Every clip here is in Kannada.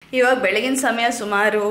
ಇವಾಗ ಬೆಳಗಿನ ಸಮಯ ಸುಮಾರು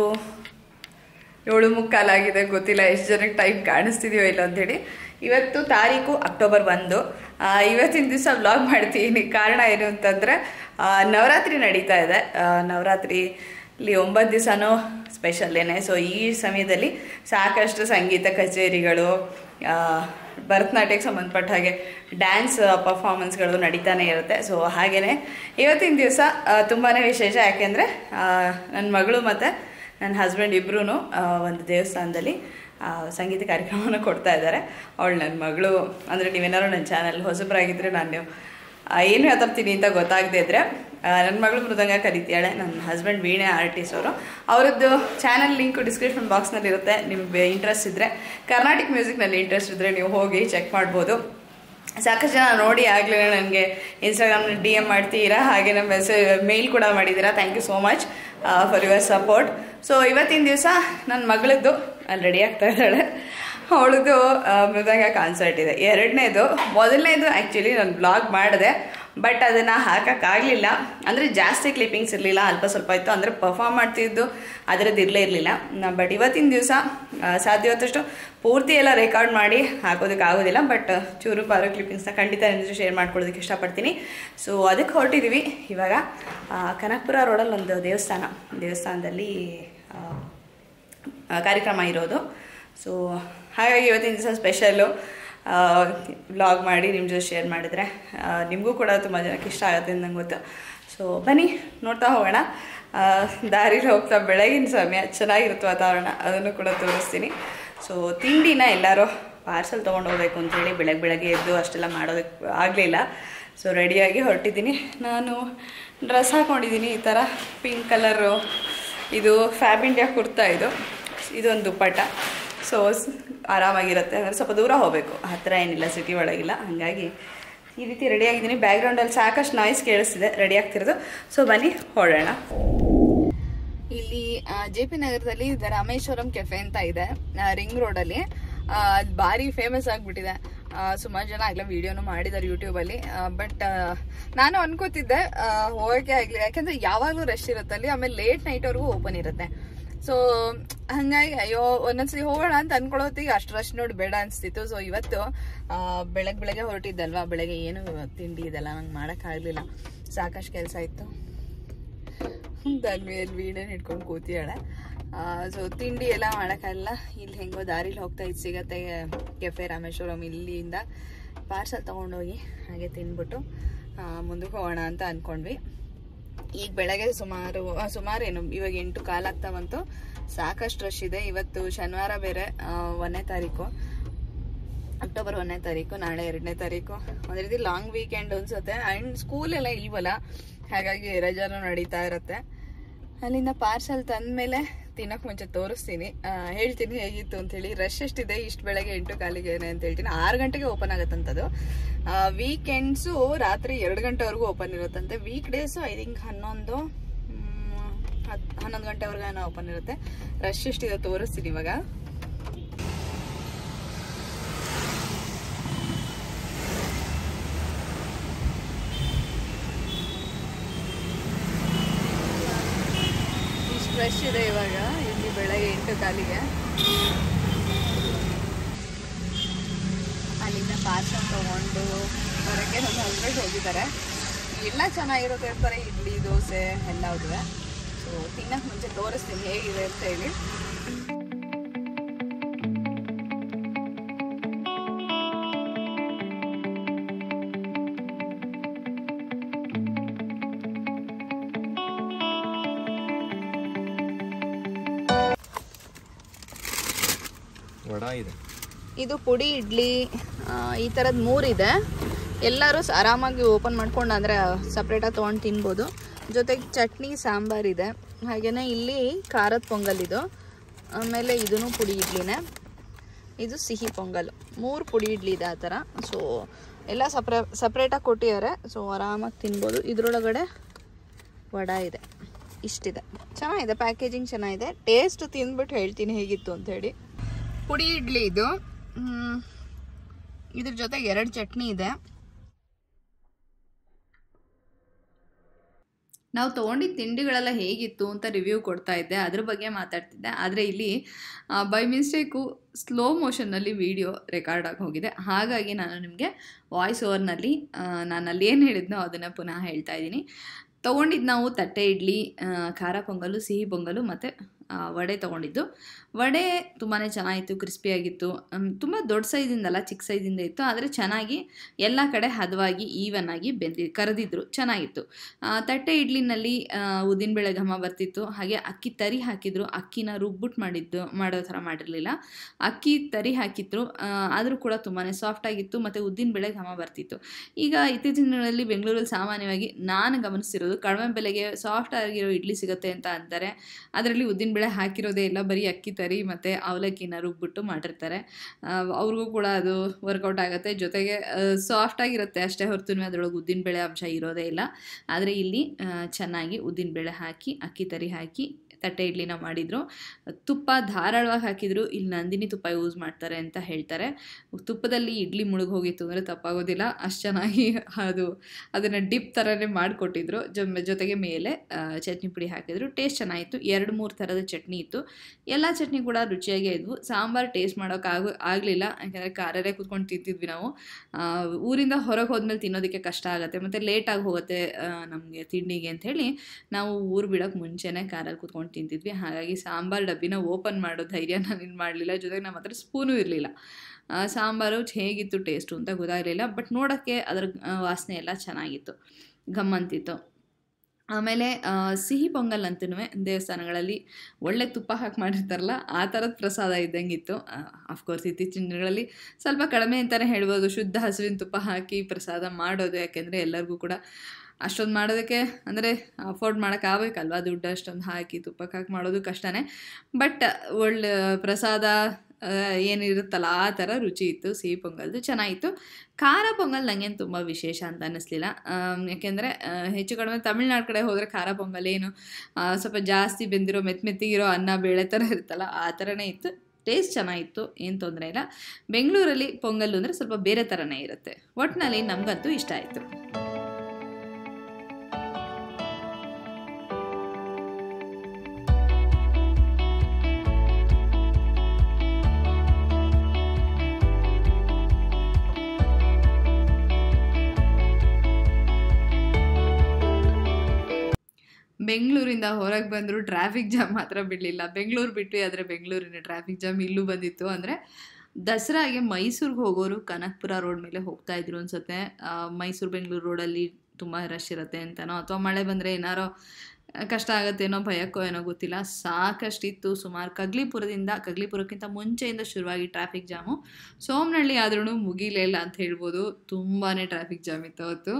ಏಳು ಮುಕ್ಕಾಲಾಗಿದೆ ಗೊತ್ತಿಲ್ಲ ಎಷ್ಟು ಜನಕ್ಕೆ ಟೈಮ್ ಕಾಣಿಸ್ತಿದೆಯೋ ಇಲ್ಲ ಅಂತೇಳಿ ಇವತ್ತು ತಾರೀಕು ಅಕ್ಟೋಬರ್ ಒಂದು ಆ, ಇವತ್ತಿನ ದಿವಸ ವ್ಲಾಗ್ ಮಾಡ್ತೀನಿ ಕಾರಣ ಏನು ಅಂತಂದರೆ ನವರಾತ್ರಿ ನಡೀತಾ ಇದೆ ಆ, ನವರಾತ್ರಿಲಿ ಒಂಬತ್ತು ದಿವಸನೂ ಸ್ಪೆಷಲ್ಲೇನೆ ಸೊ ಈ ಸಮಯದಲ್ಲಿ ಸಾಕಷ್ಟು ಸಂಗೀತ ಕಚೇರಿಗಳು ಆ, ಭರತನಾಟ್ಯಕ್ಕೆ ಸಂಬಂಧಪಟ್ಟ ಹಾಗೆ ಡ್ಯಾನ್ಸ್ ಪರ್ಫಾರ್ಮೆನ್ಸ್ಗಳು ನಡೀತಾನೆ ಇರುತ್ತೆ ಸೊ ಹಾಗೆಯೇ ಇವತ್ತಿನ ದಿವಸ ತುಂಬಾ ವಿಶೇಷ ಯಾಕೆಂದರೆ ನನ್ನ ಮಗಳು ಮತ್ತು ನನ್ನ ಹಸ್ಬೆಂಡ್ ಇಬ್ಬರೂ ಒಂದು ದೇವಸ್ಥಾನದಲ್ಲಿ ಆ, ಸಂಗೀತ ಕಾರ್ಯಕ್ರಮವನ್ನು ಕೊಡ್ತಾ ಇದ್ದಾರೆ ಅವಳು ನನ್ನ ಮಗಳು ಅಂದರೆ ನೀವೇನಾದ್ರು ನನ್ನ ಚಾನಲ್ ಹೊಸಬರಾಗಿದ್ದರೆ ನಾನು ಆ, ಏನು ಮಾತಾಡ್ತೀನಿ ಅಂತ ಗೊತ್ತಾಗದೇ ಇದ್ದರೆ ನನ್ನ ಮಗಳು ಮೃದಂಗ ಕಲಿತಾಳೆ ನನ್ನ ಹಸ್ಬೆಂಡ್ ವೀಣೆ ಆರ್ಟಿಸ್ಟ್ ಅವರು ಅವರದ್ದು ಚಾನಲ್ ಲಿಂಕು ಡಿಸ್ಕ್ರಿಪ್ಷನ್ ಬಾಕ್ಸ್ನಲ್ಲಿ ಇರುತ್ತೆ ನಿಮಗೆ ಇಂಟ್ರೆಸ್ಟ್ ಇದ್ದರೆ ಕರ್ನಾಟಿಕ್ ಮ್ಯೂಸಿಕ್ನಲ್ಲಿ ಇಂಟ್ರೆಸ್ಟ್ ಇದ್ದರೆ ನೀವು ಹೋಗಿ ಚೆಕ್ ಮಾಡ್ಬೋದು ಸಾಕಷ್ಟು ಜನ ನೋಡಿ ಆಗಲೇ ನನಗೆ ಇನ್ಸ್ಟಾಗ್ರಾಮ್ನಲ್ಲಿ ಡಿ ಎಮ್ ಮಾಡ್ತೀರಾ ಹಾಗೆ ನಮ್ಮ ಮೆಸೇಜ್ ಮೇಲ್ ಕೂಡ ಮಾಡಿದ್ದೀರಾ thank you so much for your support so ಇವತ್ತಿನ ದಿವಸ ನನ್ನ ಮಗಳದ್ದು ಅಲ್ಲಿ ರೆಡಿ ಆಗ್ತಾ ಇದ್ದಾಳೆ ಅವಳದು ಮೃದಂಗ ಕಾನ್ಸರ್ಟ್ ಇದೆ ಎರಡನೇದು ಮೊದಲನೇದು ಆ್ಯಕ್ಚುಲಿ ನಾನು ಬ್ಲಾಗ್ ಮಾಡಿದೆ ಬಟ್ ಅದನ್ನು ಹಾಕೋಕ್ಕಾಗಲಿಲ್ಲ ಅಂದರೆ ಜಾಸ್ತಿ ಕ್ಲಿಪ್ಪಿಂಗ್ಸ್ ಇರಲಿಲ್ಲ ಅಲ್ಪ ಸ್ವಲ್ಪ ಇತ್ತು ಅಂದರೆ ಪರ್ಫಾರ್ಮ್ ಮಾಡ್ತಿದ್ದು ಅದರದ್ದು ಇರಲೇ ಇರಲಿಲ್ಲ ಬಟ್ ಇವತ್ತಿನ ದಿವಸ ಸಾಧ್ಯವಾದಷ್ಟು ಪೂರ್ತಿ ಎಲ್ಲ ರೆಕಾರ್ಡ್ ಮಾಡಿ ಹಾಕೋದಕ್ಕೆ ಆಗೋದಿಲ್ಲ ಬಟ್ ಚೂರು ಪಾರು ಕ್ಲಿಪ್ಪಿಂಗ್ಸ್ನ ಖಂಡಿತ ನಿನ್ನ ಶೇರ್ ಮಾಡ್ಕೊಳ್ಳೋದಕ್ಕೆ ಇಷ್ಟಪಡ್ತೀನಿ ಸೊ ಅದಕ್ಕೆ ಹೊರಟಿದ್ದೀವಿ ಇವಾಗ ಆ, ಕನಕಪುರ ರೋಡಲ್ಲಿ ಒಂದು ದೇವಸ್ಥಾನ ದೇವಸ್ಥಾನದಲ್ಲಿ ಆ, ಆ, ಕಾರ್ಯಕ್ರಮ ಇರೋದು ಸೊ ಹಾಗಾಗಿ ಇವತ್ತಿನ ದಿವಸ ಸ್ಪೆಷಲ್ಲು ವ್ಲಾಗ್ ಮಾಡಿ ನಿಮ್ಮ ಜೊತೆ ಶೇರ್ ಮಾಡಿದರೆ ನಿಮಗೂ ಕೂಡ ತುಂಬ ಜನಕ್ಕೆ ಇಷ್ಟ ಆಗುತ್ತೆ ಅಂತ ನಂಗೆ ಗೊತ್ತು ಸೊ ಬನ್ನಿ ನೋಡ್ತಾ ಹೋಗೋಣ ಆ, ದಾರಿಲಿ ಹೋಗ್ತಾ ಬೆಳಗಿನ ಸಮಯ ಚೆನ್ನಾಗಿರುತ್ತೆ ವಾತಾವರಣ ಅದನ್ನು ಕೂಡ ತೋರಿಸ್ತೀನಿ ಸೊ ತಿಂಡಿನ ಎಲ್ಲರೂ ಪಾರ್ಸಲ್ ತೊಗೊಂಡು ಹೋಗ್ಬೇಕು ಅಂತೇಳಿ ಬೆಳಗ್ಗೆ ಬೆಳಗ್ಗೆ ಎದ್ದು ಅಷ್ಟೆಲ್ಲ ಮಾಡೋದಕ್ಕೆ ಆಗಲಿಲ್ಲ ಸೊ ರೆಡಿಯಾಗಿ ಹೊರಟಿದ್ದೀನಿ ನಾನು ಡ್ರೆಸ್ ಹಾಕ್ಕೊಂಡಿದ್ದೀನಿ ಈ ಥರ ಪಿಂಕ್ ಕಲರು ಇದು ಫ್ಯಾಬ್ ಇಂಡಿಯಾ ಕುರ್ತಾ ಇದು ಇದೊಂದು ದುಪ್ಪಟ್ಟ ಸೊ ಸ್- ಆರಾಮಾಗಿರುತ್ತೆ ಅಂದರೆ ಸ್ವಲ್ಪ ದೂರ ಹೋಗಬೇಕು ಹತ್ತಿರ ಏನಿಲ್ಲ ಸಿಟಿ ಒಳಗಿಲ್ಲ ಹಾಗಾಗಿ ಈ ರೀತಿ ರೆಡಿ ಆಗಿದ್ದೀನಿ ಬ್ಯಾಕ್ಗ್ರೌಂಡಲ್ಲಿ ಸಾಕಷ್ಟು ನಾಯ್ಸ್ ಕೇಳಿಸ್ತಿದೆ ರೆಡಿ ಆಗ್ತಿರೋದು ಸೊ ಬನ್ನಿ ಹೊರಡೋಣ ಇಲ್ಲಿ ಜೆ ಪಿ ನಗರದಲ್ಲಿ ಇದು ರಾಮೇಶ್ವರಂ ಕೆಫೆ ಅಂತ ಇದೆ ರಿಂಗ್ ರೋಡಲ್ಲಿ ಅದು ಭಾರಿ ಫೇಮಸ್ ಆಗಿಬಿಟ್ಟಿದೆ ಸುಮಾರು ಜನ ಆಗಲೇ ವಿಡಿಯೋನು ಮಾಡಿದ್ದಾರೆ ಯೂಟ್ಯೂಬಲ್ಲಿ ಬಟ್ ನಾನು ಅನ್ಕೋತಿದ್ದೆ ಆ, ಹೋಗಕ್ಕೆ ಆಗಲಿ ಯಾಕಂದ್ರೆ ಯಾವಾಗಲೂ ರಶ್ ಇರುತ್ತೆ ಅಲ್ಲಿ ಆಮೇಲೆ ಲೇಟ್ ನೈಟ್ವರೆಗೂ ಓಪನ್ ಇರುತ್ತೆ ಸೊ ಹಂಗಾಗಿ ಅಯ್ಯೋ ಒಂದೊಂದ್ಸಲಿ ಹೋಗೋಣ ಅಂತ ಅನ್ಕೊಳ್ಳೋತ್ತಿಗೆ ಅಷ್ಟು ರಶ್ ನೋಡಿ ಬೇಡ ಅನ್ಸ್ತಿತ್ತು ಸೊ ಇವತ್ತು ಬೆಳಗ್ಗೆ ಬೆಳಗ್ಗೆ ಹೊರಟಿದ್ದಲ್ವಾ ಬೆಳಗ್ಗೆ ಏನು ತಿಂಡಿ ಇದೆಲ್ಲ ನಂಗೆ ಮಾಡೋಕ್ಕಾಗಲಿಲ್ಲ ಸಾಕಷ್ಟು ಕೆಲಸ ಇತ್ತು ಮೇಲೆ ವೀಣೆನ ಹಿಡ್ಕೊಂಡು ಕೂತಿಯಾಳೆ ಸೊ ತಿಂಡಿ ಎಲ್ಲ ಮಾಡೋಕ್ಕಾಗಲ್ಲ ಇಲ್ಲಿ ಹೆಂಗೋ ದಾರಿಲಿ ಹೋಗ್ತಾ ಇದ್ದು ಸಿಗತ್ತೆ ಕೆಫೆ ರಾಮೇಶ್ವರಂ ಇಲ್ಲಿಂದ ಪಾರ್ಸಲ್ ತೊಗೊಂಡೋಗಿ ಹಾಗೆ ತಿಂದ್ಬಿಟ್ಟು ಆ, ಮುಂದಕ್ಕೆ ಹೋಗೋಣ ಅಂತ ಅಂದ್ಕೊಂಡ್ವಿ ಈಗ ಬೆಳಗ್ಗೆ ಸುಮಾರು ಆ, ಸುಮಾರು ಏನು ಇವಾಗ ಎಂಟು ಕಾಲಾಗ್ತಾ ಬಂತು ಸಾಕಷ್ಟು ರಶ್ ಇದೆ ಇವತ್ತು ಶನಿವಾರ ಬೇರೆ ಆ, ಒಂದನೇ ತಾರೀಕು ಅಕ್ಟೋಬರ್ ಒಂದನೇ ತಾರೀಕು ನಾಳೆ ಎರಡನೇ ತಾರೀಕು ಒಂದ್ ರೀತಿ ಲಾಂಗ್ ವೀಕೆಂಡ್ ಅನ್ಸುತ್ತೆ ಅಂಡ್ ಸ್ಕೂಲ್ ಎಲ್ಲ ಇಲ್ವಲ್ಲ ಹಾಗಾಗಿ ರಜಾನು ನಡೀತಾ ಇರುತ್ತೆ ಅಲ್ಲಿಂದ ಪಾರ್ಸಲ್ ತಂದ್ಮೇಲೆ ತಿನ್ನಕ್ ಮುಂಚೆ ತೋರಿಸ್ತೀನಿ ಆ, ಹೇಳ್ತೀನಿ ಹೇಗಿತ್ತು ಅಂತ ಹೇಳಿ ರಶ್ ಎಷ್ಟಿದೆ ಇಷ್ಟು ಬೆಳಗ್ಗೆ ಎಂಟು ಕಾಲಿಗೆ ಅಂತ ಹೇಳ್ತೀನಿ ಆರು ಗಂಟೆಗೆ ಓಪನ್ ಆಗತ್ತಂತದು ವೀಕೆಂಡ್ಸು ರಾತ್ರಿ ಎರಡು ಗಂಟೆವರೆಗೂ ಓಪನ್ ಇರುತ್ತಂತೆ ವೀಕ್ ಡೇಸು ಐ ಥಿಂಕ್ ಹನ್ನೊಂದು ಮ್, ಹತ್ ಹನ್ನೊಂದು ಗಂಟೆವರೆಗೂ ಓಪನ್ ಇರುತ್ತೆ ರಶ್ ಎಷ್ಟಿದೆ ತೋರಿಸ್ತೀನಿ ಇವಾಗ ಇಷ್ಟು ರಶ್ ಇದೆ ಇವಾಗ ಇಲ್ಲಿ ಬೆಳಗ್ಗೆ ಎಂಟು ಕಾಲಿಗೆ ಅಲ್ಲಿಂದ ಪಾರ್ಸಲ್ ತಗೊಂಡು ಬರೋಕ್ಕೆ ನಮ್ಮ ಹಸ್ಬೆಂಡ್ ಹೋಗಿದ್ದಾರೆ ಎಲ್ಲ ಚೆನ್ನಾಗಿರುತ್ತೆ ಇರ್ತಾರೆ ಇಡ್ಲಿ ದೋಸೆ ಎಲ್ಲ ಹೋದ್ರೆ ಸೊ ತಿನ್ನಕ್ಕೆ ಮುಂಚೆ ತೋರಿಸ್ತೀನಿ ಹೇಗಿದೆ ಅಂತ ಹೇಳಿ ವಡ ಇದೆ ಇದು ಪುಡಿ ಇಡ್ಲಿ ಆ, ಈ ಥರದ್ದು ಮೂರಿದೆ ಎಲ್ಲರೂ ಸ- ಆರಾಮಾಗಿ ಓಪನ್ ಮಾಡ್ಕೊಂಡು ಅಂದರೆ ಸಪ್ರೇಟಾಗಿ ತೊಗೊಂಡು ತಿನ್ಬೋದು ಜೊತೆಗೆ ಚಟ್ನಿ ಸಾಂಬಾರಿದೆ ಹಾಗೆಯೇ ಇಲ್ಲಿ ಖಾರದ ಪೊಂಗಲ್ ಇದು ಆಮೇಲೆ ಇದೂ ಪುಡಿ ಇಡ್ಲಿನೇ ಇದು ಸಿಹಿ ಪೊಂಗಲ್ ಮೂರು ಪುಡಿ ಇಡ್ಲಿ ಇದೆ ಆ ಥರ ಸೊ ಎಲ್ಲ ಸಪ್ರೇ ಸಪ್ರೇಟಾಗಿ ಕೊಟ್ಟಿದ್ದಾರೆ ಸೊ ಆರಾಮಾಗಿ ತಿನ್ಬೋದು ಇದರೊಳಗಡೆ ವಡ ಇದೆ ಇಷ್ಟಿದೆ ಚೆನ್ನಾಗಿದೆ ಪ್ಯಾಕೇಜಿಂಗ್ ಚೆನ್ನಾಗಿದೆ ಟೇಸ್ಟ್ ತಿಂದ್ಬಿಟ್ಟು ಹೇಳ್ತೀನಿ ಹೇಗಿತ್ತು ಅಂತ ಹೇಳಿ ಪುಡಿ ಇಡ್ಲಿ ಇದು ಹ್ಮ್. ಇದ್ರ ಜೊತೆ ಎರಡು ಚಟ್ನಿ ಇದೆ ನಾವು ತೊಗೊಂಡಿದ್ದ ತಿಂಡಿಗಳೆಲ್ಲ ಹೇಗಿತ್ತು ಅಂತ ರಿವ್ಯೂ ಕೊಡ್ತಾ ಇದ್ದೆ ಅದ್ರ ಬಗ್ಗೆ ಮಾತಾಡ್ತಿದ್ದೆ ಆದರೆ ಇಲ್ಲಿ ಬೈ ಮಿಸ್ಟೇಕು ಸ್ಲೋ ಮೋಷನ್ನಲ್ಲಿ ವೀಡಿಯೋ ರೆಕಾರ್ಡ್ ಆಗಿ ಹೋಗಿದೆ ಹಾಗಾಗಿ ನಾನು ನಿಮಗೆ ವಾಯ್ಸ್ ಓವರ್ನಲ್ಲಿ ನಾನು ಅಲ್ಲಿ ಏನು ಹೇಳಿದ್ನೋ ಅದನ್ನು ಪುನಃ ಹೇಳ್ತಾ ಇದ್ದೀನಿ ತೊಗೊಂಡಿದ್ದು ನಾವು ತಟ್ಟೆ ಇಡ್ಲಿ ಆ, ಖಾರ ಪೊಂಗಲು ಸಿಹಿ ಪೊಂಗಲು ಮತ್ತು ವಡೆ ತೊಗೊಂಡಿದ್ದು ವಡೆ ತುಂಬಾ ಚೆನ್ನಾಗಿತ್ತು ಕ್ರಿಸ್ಪಿಯಾಗಿತ್ತು ತುಂಬ ದೊಡ್ಡ ಸೈಜಿಂದಲ್ಲ ಚಿಕ್ಕ ಸೈಜಿಂದ ಇತ್ತು ಆದರೆ ಚೆನ್ನಾಗಿ ಎಲ್ಲ ಕಡೆ ಹದವಾಗಿ ಈವನ್ ಆಗಿ ಬೆಂದಿ ಕರೆದಿದ್ರು ಚೆನ್ನಾಗಿತ್ತು ಆ, ತಟ್ಟೆ ಇಡ್ಲಿನಲ್ಲಿ ಉದ್ದಿನಬೇಳೆ ಘಮ ಬರ್ತಿತ್ತು ಹಾಗೆ ಅಕ್ಕಿ ತರಿ ಹಾಕಿದ್ರು ಅಕ್ಕಿನ ರುಬ್ಬಿಟ್ಟು ಮಾಡಿದ್ದು ಮಾಡೋ ಥರ ಮಾಡಿರಲಿಲ್ಲ ಅಕ್ಕಿ ತರಿ ಹಾಕಿದ್ರು ಆದರೂ ಕೂಡ ತುಂಬಾ ಸಾಫ್ಟಾಗಿತ್ತು ಮತ್ತು ಉದ್ದಿನಬೇಳೆ ಘಮ ಬರ್ತಿತ್ತು ಈಗ ಇತ್ತೀಚಿನ ದಿನಗಳಲ್ಲಿ ಬೆಂಗಳೂರಲ್ಲಿ ಸಾಮಾನ್ಯವಾಗಿ ನಾನು ಗಮನಿಸ್ತಿರೋದು ಕಡಿಮೆ ಬೆಲೆಗೆ ಸಾಫ್ಟ್ ಆಗಿರೋ ಇಡ್ಲಿ ಸಿಗುತ್ತೆ ಅಂತ ಅಂತಾರೆ ಅದರಲ್ಲಿ ಉದ್ದಿನಬೇಳೆ ಹಾಕಿರೋದೇ ಇಲ್ಲ ಬರೀ ಅಕ್ಕಿ ತರಿ ಮತ್ತು ಅವಲಕ್ಕಿನ ರುಬ್ಬಿಟ್ಟು ಮಾಡಿರ್ತಾರೆ ಆ, ಅವ್ರಿಗೂ ಕೂಡ ಅದು ವರ್ಕೌಟ್ ಆಗುತ್ತೆ ಜೊತೆಗೆ ಸಾಫ್ಟಾಗಿರುತ್ತೆ ಅಷ್ಟೇ ಹೊರತು ಅದರೊಳಗೆ ಉದ್ದಿನಬೇಳೆ ಅಂಶ ಇರೋದೇ ಇಲ್ಲ ಆದರೆ ಇಲ್ಲಿ ಆ, ಚೆನ್ನಾಗಿ ಉದ್ದಿನಬೇಳೆ ಹಾಕಿ ಅಕ್ಕಿ ತರಿ ಹಾಕಿ ತಟ್ಟೆ ಇಡ್ಲಿನ ಮಾಡಿದರು ತುಪ್ಪ ಧಾರಾಳವಾಗಿ ಹಾಕಿದ್ರು ಇಲ್ಲಿ ನಂದಿನಿ ತುಪ್ಪ ಯೂಸ್ ಮಾಡ್ತಾರೆ ಅಂತ ಹೇಳ್ತಾರೆ ತುಪ್ಪದಲ್ಲಿ ಇಡ್ಲಿ ಮುಳುಗಿ ಹೋಗಿತ್ತು ಅಂದರೆ ತಪ್ಪಾಗೋದಿಲ್ಲ ಅಷ್ಟು ಚೆನ್ನಾಗಿ ಅದು ಅದನ್ನು ಡಿಪ್ ಥರನೇ ಮಾಡಿಕೊಟ್ಟಿದ್ರು ಜೊತೆಗೆ ಮೇಲೆ ಆ, ಚಟ್ನಿ ಪುಡಿ ಹಾಕಿದ್ರು ಟೇಸ್ಟ್ ಚೆನ್ನಾಗಿತ್ತು ಎರಡು ಮೂರು ಥರದ ಚಟ್ನಿ ಇತ್ತು ಎಲ್ಲ ಚಟ್ನಿ ಕೂಡ ರುಚಿಯಾಗೇ ಇದ್ವು ಸಾಂಬಾರು ಟೇಸ್ಟ್ ಮಾಡೋಕ್ಕಾಗ ಆಗಲಿಲ್ಲ ಯಾಕಂದರೆ ಕಾರಲ್ಲೇ ಕೂತ್ಕೊಂಡು ತಿಂತಿದ್ವಿ ನಾವು ಆ, ಊರಿಂದ ಹೊರಗೆ ಹೋದ್ಮೇಲೆ ತಿನ್ನೋದಕ್ಕೆ ಕಷ್ಟ ಆಗುತ್ತೆ ಮತ್ತು ಲೇಟಾಗಿ ಹೋಗುತ್ತೆ ನಮಗೆ ತಿಂಡಿಗೆ ಅಂಥೇಳಿ ನಾವು ಊರು ಬಿಡೋಕ್ಕೆ ಮುಂಚೆನೇ ಕಾರಲ್ಲಿ ಕೂತ್ಕೊಂಡು ತಿಂತಿದ್ವಿ ಹಾಗಾಗಿ ಸಾಂಬಾರು ಡಬ್ಬಿನ ಓಪನ್ ಮಾಡೋ ಧೈರ್ಯ ನಾನು ಇನ್ನು ಮಾಡಲಿಲ್ಲ ಜೊತೆಗೆ ನಮ್ಮ ಹತ್ರ ಸ್ಪೂನು ಇರಲಿಲ್ಲ ಸಾಂಬಾರು ಹೇಗಿತ್ತು ಟೇಸ್ಟು ಅಂತ ಗೊತ್ತಾಗಲಿಲ್ಲ ಬಟ್ ನೋಡೋಕ್ಕೆ ಅದರ ಆ, ವಾಸನೆ ಎಲ್ಲ ಚೆನ್ನಾಗಿತ್ತು ಗಮ್ಮಂತಿತ್ತು ಆಮೇಲೆ ಆ, ಸಿಹಿ ಪೊಂಗಲ್ ಅಂತೂ ದೇವಸ್ಥಾನಗಳಲ್ಲಿ ಒಳ್ಳೆ ತುಪ್ಪ ಹಾಕಿ ಮಾಡಿರ್ತಾರಲ್ಲ ಆ ಥರದ ಪ್ರಸಾದ ಇದ್ದಂಗಿತ್ತು ಅಫ್ಕೋರ್ಸ್ ಇತ್ತೀಚಿನ ದಿನಗಳಲ್ಲಿ ಸ್ವಲ್ಪ ಕಡಿಮೆ ಅಂತಲೇ ಹೇಳ್ಬೋದು ಶುದ್ಧ ಹಸುವಿನ ತುಪ್ಪ ಹಾಕಿ ಪ್ರಸಾದ ಮಾಡೋದು ಯಾಕೆಂದರೆ ಎಲ್ಲರಿಗೂ ಕೂಡ ಅಷ್ಟೊಂದು ಮಾಡೋದಕ್ಕೆ ಅಂದರೆ ಅಫೋರ್ಡ್ ಮಾಡೋಕ್ಕಾಗಬೇಕಲ್ವ ದುಡ್ಡು ಅಷ್ಟೊಂದು ಹಾಕಿ ತುಪ್ಪಕ್ಕೆ ಹಾಕಿ ಮಾಡೋದು ಕಷ್ಟನೇ ಬಟ್ ಒಳ್ಳೆ ಪ್ರಸಾದ ಆ, ಏನಿರುತ್ತಲ್ಲ ಆ ಥರ ರುಚಿ ಇತ್ತು ಸಿಹಿ ಪೊಂಗಲ್ದು ಚೆನ್ನಾಗಿತ್ತು ಖಾರ ಪೊಂಗಲ್ ನನಗೇನು ತುಂಬ ವಿಶೇಷ ಅಂತ ಅನ್ನಿಸ್ಲಿಲ್ಲ ಆಮ್, ಯಾಕೆಂದರೆ ಆ, ಹೆಚ್ಚು ಕಡಿಮೆ ತಮಿಳ್ನಾಡು ಕಡೆ ಹೋದರೆ ಖಾರ ಪೊಂಗಲ್ ಏನು ಆ, ಸ್ವಲ್ಪ ಜಾಸ್ತಿ ಬೆಂದಿರೋ ಮೆತ್ತ ಮೆತ್ತಿಗಿರೋ ಅನ್ನ ಬೇಳೆ ಥರ ಇರುತ್ತಲ್ಲ ಆ ಥರನೇ ಇತ್ತು ಟೇಸ್ಟ್ ಚೆನ್ನಾಗಿತ್ತು ಏನು ತೊಂದರೆ ಇಲ್ಲ ಬೆಂಗಳೂರಲ್ಲಿ ಪೊಂಗಲ್ಲು ಅಂದರೆ ಸ್ವಲ್ಪ ಬೇರೆ ಥರನೇ ಇರುತ್ತೆ ಒಟ್ಟಿನಲ್ಲಿ ನಮಗಂತೂ ಇಷ್ಟ ಆಯಿತು ಬೆಂಗಳೂರಿಂದ ಹೊರಗೆ ಬಂದರೂ ಟ್ರಾಫಿಕ್ ಜಾಮ್ ಮಾತ್ರ ಬಿಡಲಿಲ್ಲ ಬೆಂಗಳೂರು ಬಿಟ್ಟು ಆದರೆ ಬೆಂಗಳೂರಿನ ಟ್ರಾಫಿಕ್ ಜಾಮ್ ಇಲ್ಲೂ ಬಂದಿತ್ತು ಅಂದರೆ ದಸರಾಗೆ ಮೈಸೂರಿಗೆ ಹೋಗೋರು ಕನಕಪುರ ರೋಡ್ ಮೇಲೆ ಹೋಗ್ತಾ ಇದ್ರು ಅನ್ಸುತ್ತೆ ಆ, ಮೈಸೂರು ಬೆಂಗಳೂರು ರೋಡಲ್ಲಿ ತುಂಬ ರಶ್ ಇರುತ್ತೆ ಅಂತನೋ ಅಥವಾ ಮಳೆ ಬಂದರೆ ಏನಾರೋ ಕಷ್ಟ ಆಗುತ್ತೇನೋ ಭಯಕ್ಕೋ ಏನೋ ಗೊತ್ತಿಲ್ಲ ಸಾಕಷ್ಟಿತ್ತು ಸುಮಾರು ಕಗ್ಲಿಪುರದಿಂದ ಕಗ್ಲಿಪುರಕ್ಕಿಂತ ಮುಂಚೆಯಿಂದ ಶುರುವಾಗಿ ಟ್ರಾಫಿಕ್ ಜಾಮು ಸೋಮನಹಳ್ಳಿ ಆದ್ರೂ ಮುಗಿಲೇ ಇಲ್ಲ ಅಂತ ಹೇಳ್ಬೋದು ತುಂಬಾ ಟ್ರಾಫಿಕ್ ಜಾಮ್ ಇತ್ತು ಅವತ್ತು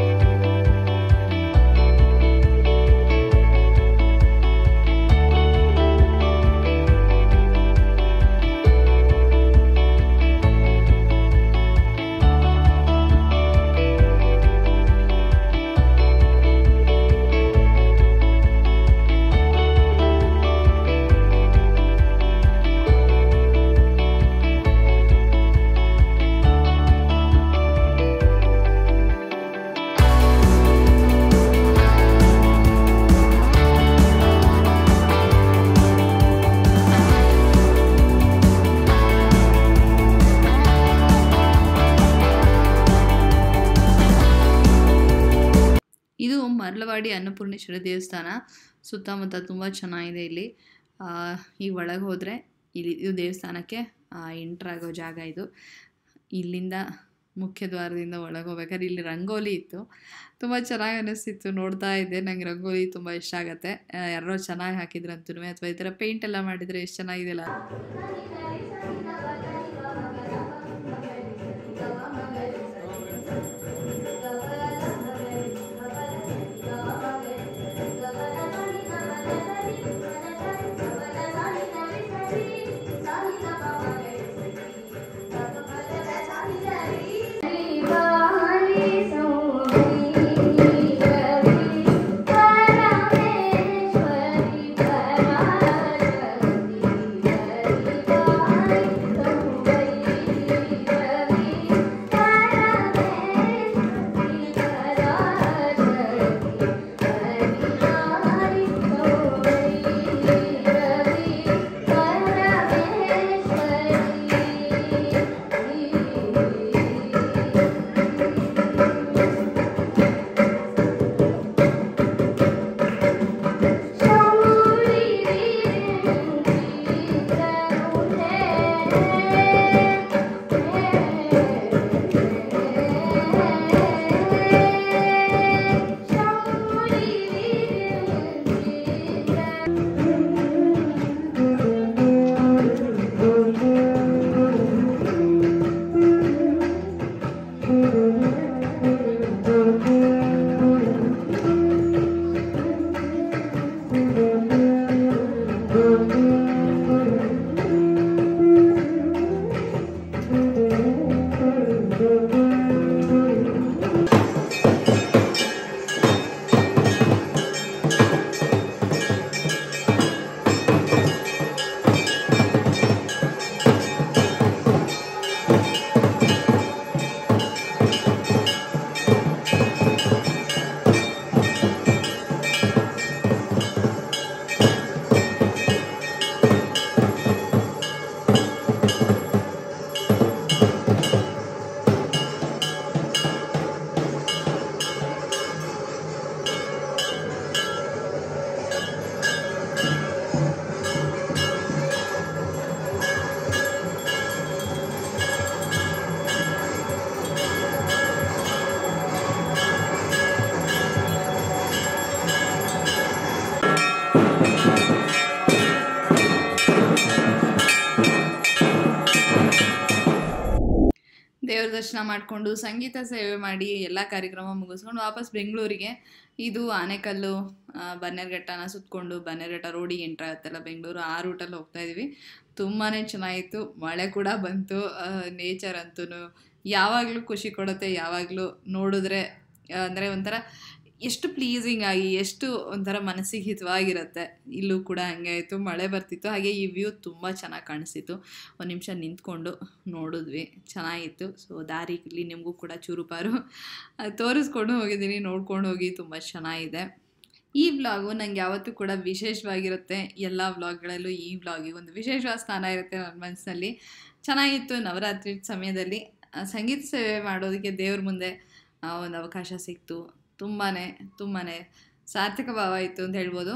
ಇದು ಮರಳವಾಡಿ ಅನ್ನಪೂರ್ಣೇಶ್ವರಿ ದೇವಸ್ಥಾನ ಸುತ್ತಮುತ್ತ ತುಂಬ ಚೆನ್ನಾಗಿದೆ ಇಲ್ಲಿ ಆ, ಈಗ ಒಳಗೆ ಹೋದರೆ ಇಲ್ಲಿ ಇದು ದೇವಸ್ಥಾನಕ್ಕೆ ಎಂಟ್ರ್ ಆಗೋ ಜಾಗ ಇದು ಇಲ್ಲಿಂದ ಮುಖ್ಯ ದ್ವಾರದಿಂದ ಒಳಗೆ ಹೋಗ್ಬೇಕಾದ್ರೆ ಇಲ್ಲಿ ರಂಗೋಲಿ ಇತ್ತು ತುಂಬ ಚೆನ್ನಾಗಿ ಅನ್ನಿಸ್ತಿತ್ತು ನೋಡ್ತಾ ಇದ್ದೆ ನಂಗೆ ರಂಗೋಲಿ ತುಂಬ ಇಷ್ಟ ಆಗುತ್ತೆ ಆ, ಯಾರೋ ಚೆನ್ನಾಗಿ ಹಾಕಿದ್ರಂತೂ ಅಥವಾ ಈ ಥರ ಪೇಂಟ್ ಎಲ್ಲ ಮಾಡಿದರೆ ಎಷ್ಟು ಚೆನ್ನಾಗಿದೆಯಲ್ಲ ಪರಮೇಶ್ವರಿ ಪರಾಶಕ್ತಿ ದರ್ಶನ ಮಾಡಿಕೊಂಡು ಸಂಗೀತ ಸೇವೆ ಮಾಡಿ ಎಲ್ಲ ಕಾರ್ಯಕ್ರಮ ಮುಗಿಸ್ಕೊಂಡು ವಾಪಸ್ ಬೆಂಗಳೂರಿಗೆ ಇದು ಆನೆಕಲ್ಲು ಆ, ಬನ್ನೇರುಘಟ್ಟನ ಸುತ್ತಕೊಂಡು ಬನ್ನೇರುಘಟ್ಟ ರೋಡಿಗೆ ಎಂಟ್ರ್ ಆಗುತ್ತಲ್ಲ ಬೆಂಗಳೂರು ಆ ರೂಟಲ್ಲಿ ಹೋಗ್ತಾ ಇದೀವಿ ತುಂಬಾ ಚೆನ್ನಾಗಿತ್ತು ಮಳೆ ಕೂಡ ಬಂತು ನೇಚರ್ ಅಂತೂ ಯಾವಾಗಲೂ ಖುಷಿ ಕೊಡುತ್ತೆ ಯಾವಾಗಲೂ ನೋಡಿದ್ರೆ ಅಂದರೆ ಒಂಥರ ಎಷ್ಟು ಪ್ಲೀಸಿಂಗ್ ಆಗಿ ಎಷ್ಟು ಒಂಥರ ಮನಸ್ಸಿಗೆ ಹಿತವಾಗಿರುತ್ತೆ ಇಲ್ಲೂ ಕೂಡ ಹಂಗೆ ಆಯಿತು ಮಳೆ ಬರ್ತಿತ್ತು ಹಾಗೆ ಈ ವ್ಯೂ ತುಂಬ ಚೆನ್ನಾಗಿ ಕಾಣಿಸ್ತಿತ್ತು ಒಂದು ನಿಮಿಷ ನಿಂತ್ಕೊಂಡು ನೋಡಿದ್ವಿ ಚೆನ್ನಾಗಿತ್ತು ಸೊ ದಾರಿಲಿ ನಿಮಗೂ ಕೂಡ ಚೂರುಪಾರು ಅದು ತೋರಿಸ್ಕೊಂಡು ಹೋಗಿದ್ದೀನಿ ನೋಡ್ಕೊಂಡು ಹೋಗಿ ತುಂಬ ಚೆನ್ನಾಗಿದೆ ಈ ವ್ಲಾಗು ನಂಗೆ ಯಾವತ್ತೂ ಕೂಡ ವಿಶೇಷವಾಗಿರುತ್ತೆ ಎಲ್ಲ ವ್ಲಾಗ್ಗಳಲ್ಲೂ ಈ ವ್ಲಾಗಿಗೆ ಒಂದು ವಿಶೇಷವಾದ ಸ್ಥಾನ ಇರುತ್ತೆ ನನ್ನ ಮನಸ್ಸಿನಲ್ಲಿ ಚೆನ್ನಾಗಿತ್ತು ನವರಾತ್ರಿ ಸಮಯದಲ್ಲಿ ಆ, ಸಂಗೀತ ಸೇವೆ ಮಾಡೋದಕ್ಕೆ ದೇವ್ರ ಮುಂದೆ ಆ, ಒಂದು ಅವಕಾಶ ಸಿಕ್ತು ತುಂಬಾ ತುಂಬಾ ಸಾರ್ಥಕ ಭಾವ ಇತ್ತು ಅಂತ ಹೇಳ್ಬೋದು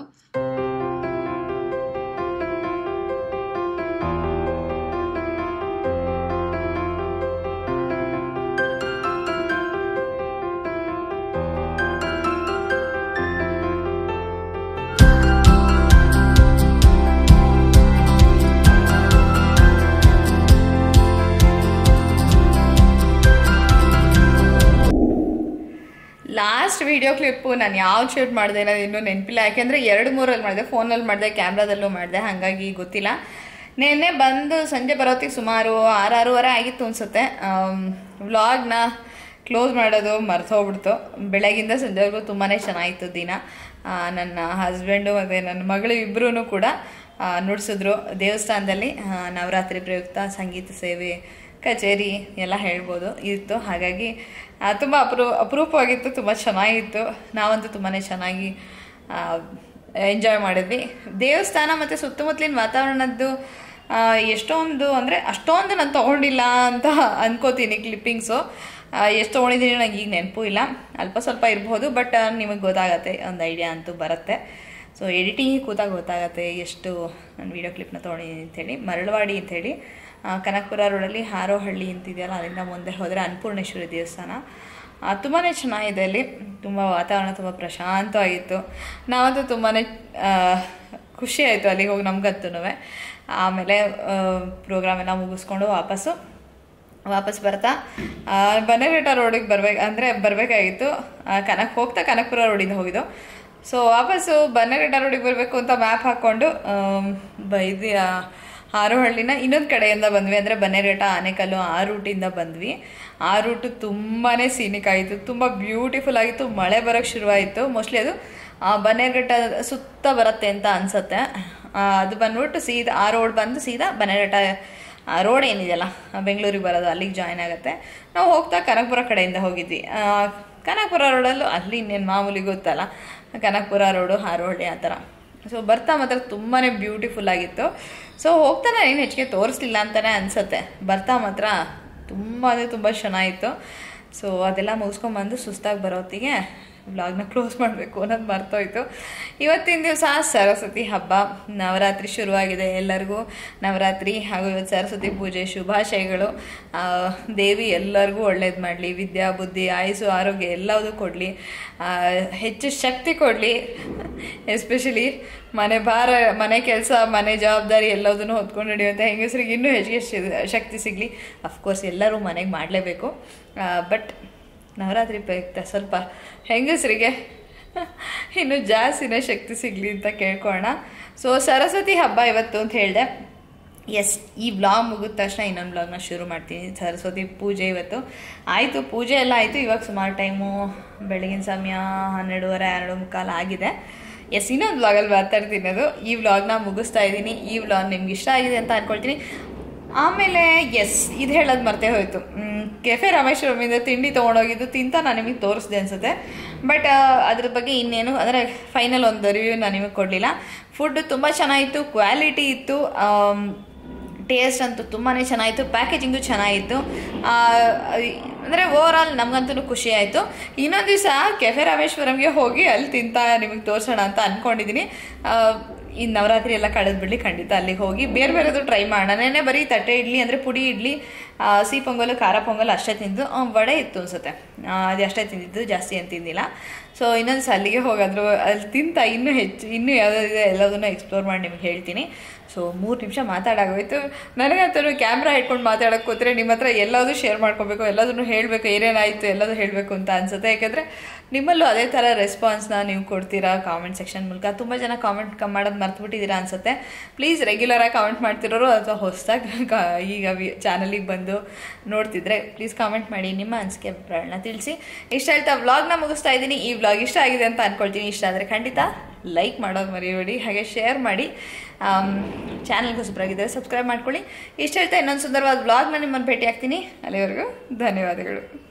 ಲಾಸ್ಟ್ ವಿಡಿಯೋ ಕ್ಲಿಪ್ಪು ನಾನು ಯಾವ್ದು ಶೂಟ್ ಮಾಡಿದೆ ಅನ್ನೋದು ಇನ್ನೂ ನೆನಪಿಲ್ಲ ಯಾಕೆಂದರೆ ಎರಡು ಮೂರಲ್ಲಿ ಮಾಡಿದೆ ಫೋನಲ್ಲಿ ಮಾಡಿದೆ ಕ್ಯಾಮ್ರಾದಲ್ಲೂ ಮಾಡಿದೆ ಹಾಗಾಗಿ ಗೊತ್ತಿಲ್ಲ ನಿನ್ನೆ ಬಂದು ಸಂಜೆ ಬರೋತ್ತಿಗೆ ಸುಮಾರು ಆರು ಆರೂವರೆ ಆಗಿತ್ತು ಅನಿಸುತ್ತೆ ವ್ಲಾಗ್ನ ಕ್ಲೋಸ್ ಮಾಡೋದು ಮರ್ತೋಗ್ಬಿಡ್ತು ಬೆಳಗಿಂದ ಸಂಜೆವರೆಗೂ ತುಂಬಾ ಚೆನ್ನಾಗಿತ್ತು ದಿನ ಆ, ನನ್ನ ಹಸ್ಬೆಂಡು ಮತ್ತು ನನ್ನ ಮಗಳು ಇಬ್ಬರೂ ಕೂಡ ಆ, ನುಡಿಸಿದ್ರು ದೇವಸ್ಥಾನದಲ್ಲಿ ಆ, ನವರಾತ್ರಿ ಪ್ರಯುಕ್ತ ಸಂಗೀತ ಸೇವೆ ಕಚೇರಿ ಎಲ್ಲ ಹೇಳ್ಬೋದು ಇತ್ತು ಹಾಗಾಗಿ ತುಂಬ ಅಪರೂ ಅಪರೂಪವಾಗಿತ್ತು ತುಂಬ ಚೆನ್ನಾಗಿತ್ತು ನಾವಂತೂ ತುಂಬಾ ಚೆನ್ನಾಗಿ ಎಂಜಾಯ್ ಮಾಡಿದ್ವಿ ದೇವಸ್ಥಾನ ಮತ್ತು ಸುತ್ತಮುತ್ತಲಿನ ವಾತಾವರಣದ್ದು ಆ, ಎಷ್ಟೊಂದು ಅಂದರೆ ಅಷ್ಟೊಂದು ನಾನು ತೊಗೊಂಡಿಲ್ಲ ಅಂತ ಅನ್ಕೋತೀನಿ ಕ್ಲಿಪ್ಪಿಂಗ್ಸು ಎಷ್ಟು ತೊಗೊಂಡಿದ್ದೀನಿ ನಂಗೆ ಈಗ ನೆನಪು ಇಲ್ಲ ಅಲ್ಪ ಸ್ವಲ್ಪ ಇರ್ಬೋದು ಬಟ್ ನಿಮಗೆ ಗೊತ್ತಾಗತ್ತೆ ಒಂದು ಐಡಿಯಾ ಅಂತೂ ಬರುತ್ತೆ ಸೊ ಎಡಿಟಿಂಗಿಗೆ ಕೂತಾಗ ಗೊತ್ತಾಗತ್ತೆ ಎಷ್ಟು ನಾನು ವೀಡಿಯೋ ಕ್ಲಿಪ್ನ ತೊಗೊಂಡಿದ್ದೀನಿ ಅಂಥೇಳಿ ಮರಳವಾಡಿ ಅಂಥೇಳಿ ಕನಕಪುರ ರೋಡಲ್ಲಿ ಹಾರೋಹಳ್ಳಿ ಅಂತಿದೆಯಲ್ಲ ಅಲ್ಲಿಂದ ಮುಂದೆ ಹೋದರೆ ಅನ್ನಪೂರ್ಣೇಶ್ವರಿ ದೇವಸ್ಥಾನ ತುಂಬಾ ಚೆನ್ನಾಗಿದೆ ಅಲ್ಲಿ ತುಂಬ ವಾತಾವರಣ ತುಂಬ ಪ್ರಶಾಂತವಾಗಿತ್ತು ನಾವಂತೂ ತುಂಬಾ ಖುಷಿ ಆಯಿತು ಅಲ್ಲಿಗೆ ಹೋಗಿ ನಮ್ಗತ್ತೂ ಆಮೇಲೆ ಪ್ರೋಗ್ರಾಮ್ ಎಲ್ಲ ಮುಗಿಸ್ಕೊಂಡು ವಾಪಸ್ಸು ವಾಪಸ್ ಬರ್ತಾ ಆ, ಬನ್ನೇರುಘಟ್ಟ ರೋಡಿಗೆ ಬರ್ಬೇಕು ಅಂದರೆ ಬರಬೇಕಾಗಿತ್ತು ಕನಕ್ ಹೋಗ್ತಾ ಕನಕಪುರ ರೋಡಿಂದ ಹೋಗಿದ್ದು ಸೊ ವಾಪಸ್ಸು ಬನ್ನೇರುಘಟ್ಟ ರೋಡಿಗೆ ಬರಬೇಕು ಅಂತ ಮ್ಯಾಪ್ ಹಾಕ್ಕೊಂಡು ಆಮ್, ಬ ಇದು ಆ, ಹಾರೋಹಳ್ಳಿನ ಇನ್ನೊಂದು ಕಡೆಯಿಂದ ಬಂದ್ವಿ ಅಂದರೆ ಬನ್ನೇರುಘಟ್ಟ ಆನೆಕಲ್ಲು ಆ ರೂಟಿಂದ ಬಂದ್ವಿ ಆ ರೂಟು ತುಂಬಾ ಸೀನಿಕ್ ಆಗಿತ್ತು ತುಂಬ ಬ್ಯೂಟಿಫುಲ್ ಆಗಿತ್ತು ಮಳೆ ಬರೋಕ್ಕೆ ಶುರುವಾಯಿತು ಮೋಸ್ಟ್ಲಿ ಅದು ಆ, ಬನ್ನೇರುಘಟ್ಟ ಸುತ್ತ ಬರುತ್ತೆ ಅಂತ ಅನ್ಸುತ್ತೆ ಆ, ಅದು ಬಂದ್ಬಿಟ್ಟು ಸೀದಾ ಆ ರೋಡ್ ಬಂದು ಸೀದಾ ಬನ್ನೇರುಘಟ್ಟ ಆ ರೋಡ್ ಏನಿದೆಯಲ್ಲ ಆ ಬೆಂಗಳೂರಿಗೆ ಬರೋದು ಅಲ್ಲಿಗೆ ಜಾಯ್ನ್ ಆಗುತ್ತೆ ನಾವು ಹೋಗ್ತಾ ಕನಕಪುರ ಕಡೆಯಿಂದ ಹೋಗಿದ್ವಿ ಆ, ಕನಕಪುರ ರೋಡಲ್ಲೂ ಅಲ್ಲಿ ಇನ್ನೇನು ಮಾಮೂಲಿ ಗೊತ್ತಲ್ಲ ಕನಕಪುರ ರೋಡು ಹಾರೋಹಳ್ಳಿ ಆ ಥರ ಸೊ ಬರ್ತಾ ಮಾತ್ರ ತುಂಬಾ ಬ್ಯೂಟಿಫುಲ್ ಆಗಿತ್ತು ಸೊ ಹೋಗ್ತಾ ನಾನು ಏನು ಹೆಚ್ಚಿಗೆ ತೋರಿಸ್ಲಿಲ್ಲ ಅಂತಲೇ ಅನಿಸುತ್ತೆ ಬರ್ತಾ ಮಾತ್ರ ತುಂಬ ಅಂದರೆ ತುಂಬ ಚೆನ್ನಾಗಿತ್ತು ಸೊ ಅದೆಲ್ಲ ಮುಗಿಸ್ಕೊಂಬಂದು ಸುಸ್ತಾಗಿ ಬರೋತ್ತಿಗೆ ವ್ಲಾಗ್ನ ಕ್ಲೋಸ್ ಮಾಡಬೇಕು ಅನ್ನೋದು ಮರ್ತೋಯ್ತು ಇವತ್ತಿನ ದಿವಸ ಸರಸ್ವತಿ ಹಬ್ಬ ನವರಾತ್ರಿ ಶುರುವಾಗಿದೆ ಎಲ್ಲರಿಗೂ ನವರಾತ್ರಿ ಹಾಗೂ ಇವತ್ತು ಸರಸ್ವತಿ ಪೂಜೆ ಶುಭಾಶಯಗಳು ಆ, ದೇವಿ ಎಲ್ಲರಿಗೂ ಒಳ್ಳೇದು ಮಾಡಲಿ ವಿದ್ಯಾ ಬುದ್ಧಿ ಆಯುಸು ಆರೋಗ್ಯ ಎಲ್ಲದೂ ಕೊಡಲಿ ಹೆಚ್ಚು ಶಕ್ತಿ ಕೊಡಲಿ ಎಸ್ಪೆಷಲಿ ಮನೆ ಭಾರ ಮನೆ ಕೆಲಸ ಮನೆ ಜವಾಬ್ದಾರಿ ಎಲ್ಲದನ್ನು ಹೊತ್ಕೊಂಡು ನಡೆಯುವಂಥ ಹೆಂಗಸರಿಗೆ ಇನ್ನೂ ಹೆಚ್ಚಿಗೆ ಶಿ- ಶಕ್ತಿ ಸಿಗಲಿ ಅಫ್ಕೋರ್ಸ್ ಎಲ್ಲರೂ ಮನೆಗೆ ಮಾಡಲೇಬೇಕು ಬಟ್ ನವರಾತ್ರಿ ಪ್ರಯುಕ್ತ ಸ್ವಲ್ಪ ಹೆಂಗಸರಿಗೆ ಇನ್ನೂ ಜಾಸ್ತಿನೇ ಶಕ್ತಿ ಸಿಗಲಿ ಅಂತ ಕೇಳ್ಕೊಳ್ಳೋಣ ಸೊ ಸರಸ್ವತಿ ಹಬ್ಬ ಇವತ್ತು ಅಂತ ಹೇಳಿದೆ ಎಸ್ ಈ ಬ್ಲಾಗ್ ಮುಗಿದ ತಕ್ಷಣ ಇನ್ನೊಂದು ಬ್ಲಾಗ್ನ ಶುರು ಮಾಡ್ತೀನಿ ಸರಸ್ವತಿ ಪೂಜೆ ಇವತ್ತು ಆಯಿತು ಪೂಜೆ ಎಲ್ಲ ಆಯಿತು ಇವಾಗ ಸುಮಾರು ಟೈಮು ಬೆಳಗಿನ ಸಮಯ ಹನ್ನೆರಡುವರೆ ಹನ್ನೆರಡು ಮುಕ್ಕಾಲು ಆಗಿದೆ ಎಸ್ ಇನ್ನೊಂದು ವ್ಲಾಗಲ್ಲಿ ಮಾತಾಡ್ತೀನಿ ಅದು ಈ ವ್ಲಾಗ್ನ ಮುಗಿಸ್ತಾ ಇದ್ದೀನಿ ಈ ವ್ಲಾಗ್ ನಿಮ್ಗೆ ಇಷ್ಟ ಆಗಿದೆ ಅಂತ ಅಂದ್ಕೊಳ್ತೀನಿ ಆಮೇಲೆ ಎಸ್ ಇದು ಹೇಳೋದು ಮರ್ತೇ ಹೋಯಿತು ಕೆಫೆ ರಾಮೇಶ್ವರಮಿಂದ ತಿಂಡಿ ತೊಗೊಂಡೋಗಿದ್ದು ತಿಂತ ನಾನು ನಿಮಗೆ ತೋರಿಸ್ದೆ ಅನ್ಸುತ್ತೆ ಬಟ್ ಅದ್ರ ಬಗ್ಗೆ ಇನ್ನೇನು ಅಂದರೆ ಫೈನಲ್ ಒಂದು ರಿವ್ಯೂ ನಾನು ನಿಮಗೆ ಕೊಡಲಿಲ್ಲ ಫುಡ್ ತುಂಬ ಚೆನ್ನಾಗಿತ್ತು ಕ್ವಾಲಿಟಿ ಇತ್ತು ಆಮ್, ಟೇಸ್ಟ್ ಅಂತೂ ತುಂಬಾ ಚೆನ್ನಾಗಿತ್ತು ಪ್ಯಾಕೇಜಿಂಗು ಚೆನ್ನಾಗಿತ್ತು ಅಂದರೆ ಓವರ್ ಆಲ್ ನಮಗಂತೂ ಖುಷಿ ಆಯಿತು ಇನ್ನೊಂದು ದಿವಸ ಕೆಫೆ ರಾಮೇಶ್ವರಂಗೆ ಹೋಗಿ ಅಲ್ಲಿ ತಿಂತ ನಿಮಗೆ ತೋರಿಸೋಣ ಅಂತ ಅಂದ್ಕೊಂಡಿದ್ದೀನಿ ಈ ನವರಾತ್ರಿ ಎಲ್ಲ ಕಳೆದು ಬಿಡಲಿ ಖಂಡಿತ ಅಲ್ಲಿಗೆ ಹೋಗಿ ಬೇರೆ ಬೇರೆದು ಟ್ರೈ ಮಾಡೋಣ ನೆನ್ನೆ ಬರೀ ತಟ್ಟೆ ಇಡ್ಲಿ ಅಂದರೆ ಪುಡಿ ಇಡ್ಲಿ ಆ, ಸಿಹಿ ಪೊಂಗಲು ಖಾರ ಪೊಂಗಲ್ ಅಷ್ಟೇ ತಿಂದು ಆ, ವಡೆ ಇತ್ತು ಅನ್ಸುತ್ತೆ ಆ, ಅದು ಅಷ್ಟೇ ತಿಂದಿದ್ದು ಜಾಸ್ತಿ ಏನು ತಿಂದಿಲ್ಲ ಸೊ ಇನ್ನೊಂದು ಸಲ ಅಲ್ಲಿಗೆ ಹೋಗಾದ್ರು ಅಲ್ಲಿ ತಿಂತ ಇನ್ನೂ ಹೆಚ್ಚು ಇನ್ನೂ ಯಾವುದಿದೆ ಎಲ್ಲದನ್ನು ಎಕ್ಸ್ಪ್ಲೋರ್ ಮಾಡಿ ನಿಮ್ಗೆ ಹೇಳ್ತೀನಿ ಸೊ ಮೂರು ನಿಮಿಷ ಮಾತಾಡಾಗೋಯ್ತು ನನಗಂತೂ ಕ್ಯಾಮ್ರಾ ಇಟ್ಕೊಂಡು ಮಾತಾಡೋಕೆ ಕೂತ್ರೆ ನಿಮ್ಮ ಹತ್ರ ಎಲ್ಲದೂ ಶೇರ್ ಮಾಡ್ಕೋಬೇಕು ಎಲ್ಲದನ್ನು ಹೇಳಬೇಕು ಏನೇನಾಯಿತು ಎಲ್ಲದೂ ಹೇಳಬೇಕು ಅಂತ ಅನ್ಸುತ್ತೆ ಯಾಕೆಂದರೆ ನಿಮ್ಮಲ್ಲೂ ಅದೇ ಥರ ರೆಸ್ಪಾನ್ಸ್ನ ನೀವು ಕೊಡ್ತೀರಾ ಕಾಮೆಂಟ್ ಸೆಕ್ಷನ್ ಮೂಲಕ ತುಂಬ ಜನ ಕಾಮೆಂಟ್ ಕಮ್ ಮಾಡೋದು ಮರ್ತುಬಿಟ್ಟಿದ್ದೀರಾ ಅನ್ಸುತ್ತೆ ಪ್ಲೀಸ್ ರೆಗ್ಯುಲರಾಗಿ ಕಾಮೆಂಟ್ ಮಾಡ್ತಿರೋರು ಅಥವಾ ಹೊಸದಾಗಿ ಈಗ ಚಾನಲಿಗೆ ಬಂದು ನೋಡ್ತಿದ್ರೆ ಪ್ಲೀಸ್ ಕಾಮೆಂಟ್ ಮಾಡಿ ನಿಮ್ಮ ಅನಿಸಿಕೆ ಅಭಿಪ್ರಾಯಗಳನ್ನ ತಿಳಿಸಿ ಇಷ್ಟ ಆಯ್ತಾ ವ್ಲಾಗ್ನ ಮುಗಿಸ್ತಾ ಇದ್ದೀನಿ ಈ ವ್ಲಾಗ್ ಇಷ್ಟ ಆಗಿದೆ ಅಂತ ಅನ್ಕೊಳ್ತೀನಿ ಇಷ್ಟ ಆದರೆ ಖಂಡಿತ ಲೈಕ್ ಮಾಡೋದು ಮರೆಯಬೇಡಿ ಹಾಗೆ ಶೇರ್ ಮಾಡಿ ಚಾನಲ್ಗೆ ಹೊಸಬರಾಗಿದ್ದರೆ ಸಬ್ಸ್ಕ್ರೈಬ್ ಮಾಡ್ಕೊಳ್ಳಿ ಇಷ್ಟ ಆಯ್ತಾ ಇನ್ನೊಂದು ಸುಂದರವಾದ ವ್ಲಾಗ್ನ ನಿಮ್ಮನ್ನು ಭೇಟಿ ಆಗ್ತೀನಿ ಅಲ್ಲಿವರೆಗೂ ಧನ್ಯವಾದಗಳು